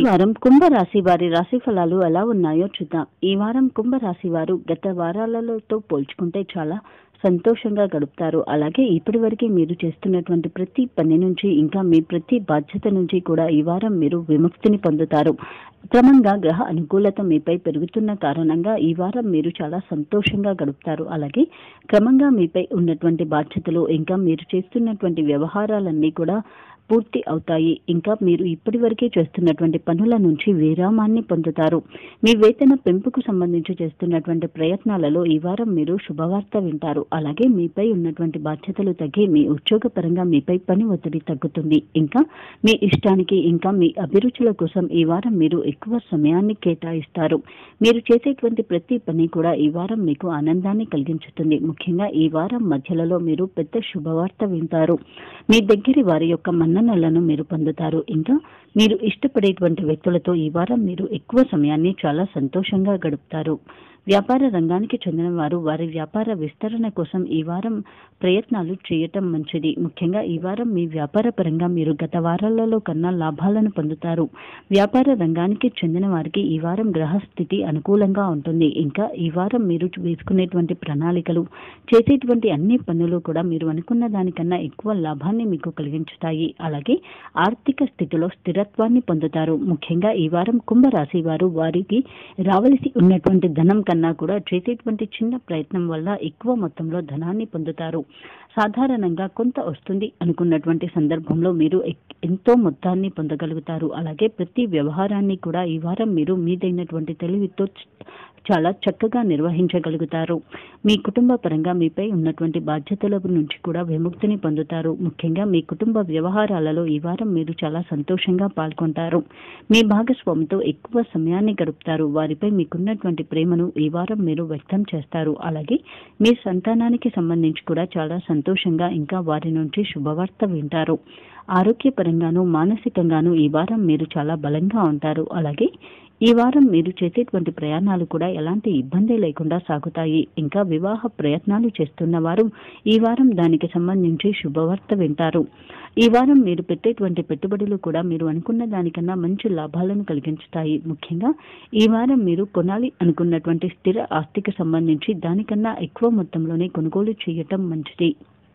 ఈ వారం కుంభరాశి వారి రాశి ఫలాలు ఎలా ఉన్నాయో చూద్దాం ఈ వారం కుంభరాశి వారు గత వారాలతో పోల్చుకుంటే చాలా సంతోషంగా గడుపుతారు అలాగే ఇప్పటి వరకు మీరు చేస్తున్నటువంటి ప్రతి పని నుంచి ఇంకా మీ ప్రతి బాధ్యత నుంచి కూడా ఈ వారం మీరు విముక్తిని పొందుతారు క్రమంగా గ్రహ అనుకూలత మీపై పెరుగుతున్న కారణంగా ఈ వారం మీరు చాలా సంతోషంగా గడుపుతారు అలాగే క్రమంగా మీపై ఉన్నటువంటి బాధ్యతలు ఇంకా మీరు చేస్తున్నటువంటి వ్యవహారాలన్నీ కూడా పూర్తి అవుతాయి ఇంకా మీరు ఇప్పటి వరకే చేస్తున్నటువంటి పనుల నుంచి విరామాన్ని పొందుతారు మీ వేతన పెంపుకు సంబంధించి చేస్తున్నటువంటి ప్రయత్నాలలో ఈ వారం మీరు శుభవార్త వింటారు అలాగే మీపై ఉన్నటువంటి బాధ్యతలు తగ్గి మీ ఉద్యోగపరంగా మీపై పని ఒత్తిడి తగ్గుతుంది ఇంకా మీ ఇష్టానికి ఇంకా మీ అభిరుచుల కోసం ఈ వారం మీరు ఎక్కువ సమయాన్ని కేటాయిస్తారు మీరు చేసేటువంటి ప్రతి పని కూడా ఈ వారం మీకు ఆనందాన్ని కలిగించుతుంది ముఖ్యంగా ఈ వారం మధ్యలలో మీరు పెద్ద శుభవార్త వింటారు మీ దగ్గరి వారి యొక్క మన్ననలను మీరు పొందుతారు ఇంకా మీరు ఇష్టపడేటువంటి వ్యక్తులతో ఈ వారం మీరు ఎక్కువ సమయాన్ని చాలా సంతోషంగా గడుపుతారు వ్యాపార రంగానికి చెందిన వారు వారి వ్యాపార విస్తరణ కోసం ఈ వారం ప్రయత్నాలు చేయటం మంచిది ముఖ్యంగా ఈ వారం మీ వ్యాపార పరంగా మీరు గత వారాలలో కన్నా లాభాలను పొందుతారు వ్యాపార రంగానికి చెందిన వారికి ఈ వారం గ్రహస్థితి అనుకూలంగా ఉంటుంది ఇంకా ఈ వారం మీరు వేసుకునేటువంటి ప్రణాళికలు చేసేటువంటి అన్ని పనులు కూడా మీరు అనుకున్న దానికన్నా ఎక్కువ లాభాన్ని మీకు కలిగించుతాయి అలాగే ఆర్థిక స్థితిలో స్థిరత్వాన్ని పొందుతారు ముఖ్యంగా ఈ వారం కుంభరాశి వారు వారికి రావలసి ఉన్నటువంటి ధనం కన్నా కూడా చేసేటువంటి చిన్న ప్రయత్నం వల్ల ఎక్కువ మొత్తంలో ధనాన్ని పొందుతారు సాధారణంగా కొంత వస్తుంది అనుకున్నటువంటి సందర్భంలో మీరు ఎక్- ఎంతో మొత్తాన్ని పొందగలుగుతారు అలాగే ప్రతి వ్యవహారాన్ని కూడా ఈ వారం మీరు మీదైనటువంటి తెలివితో చ- చాలా చక్కగా నిర్వహించగలుగుతారు మీ కుటుంబ పరంగా మీపై ఉన్నటువంటి బాధ్యతల నుంచి కూడా విముక్తిని పొందుతారు ముఖ్యంగా మీ కుటుంబ వ్యవహారాలలో ఈ వారం మీరు చాలా సంతోషంగా పాల్గొంటారు మీ భాగస్వామితో ఎక్కువ సమయాన్ని గడుపుతారు వారిపై మీకున్నటువంటి ప్రేమను ఈ వారం మీరు వ్యక్తం చేస్తారు అలాగే మీ సంతానానికి సంబంధించి కూడా చాలా సంతోషంగా ఇంకా వారి నుంచి శుభవార్త వింటారు ఆరోగ్యపరంగాను మానసికంగాను ఈ వారం మీరు చాలా బలంగా ఉంటారు అలాగే ఈ వారం మీరు చేసేటువంటి ప్రయాణాలు కూడా ఎలాంటి ఇబ్బంది లేకుండా సాగుతాయి ఇంకా వివాహ ప్రయత్నాలు చేస్తున్న వారు ఈ వారం దానికి సంబంధించి శుభవార్త వింటారు ఈ వారం మీరు పెట్టేటువంటి పెట్టుబడులు కూడా మీరు అనుకున్న దానికన్నా మంచి లాభాలను కలిగించుతాయి ముఖ్యంగా ఈ వారం మీరు కొనాలి అనుకున్నటువంటి స్థిర ఆస్తికి సంబంధించి దానికన్నా ఎక్కువ మొత్తంలోనే కొనుగోలు చేయటం మంచిది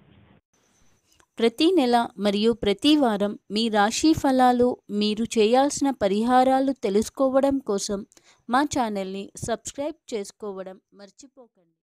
ప్రతి నెల మరియు ప్రతి వారం మీ రాశి ఫలాలు మీరు చేయాల్సిన పరిహారాలు తెలుసుకోవడం కోసం మా ఛానల్ని సబ్స్క్రైబ్ చేసుకోవడం మర్చిపోకండి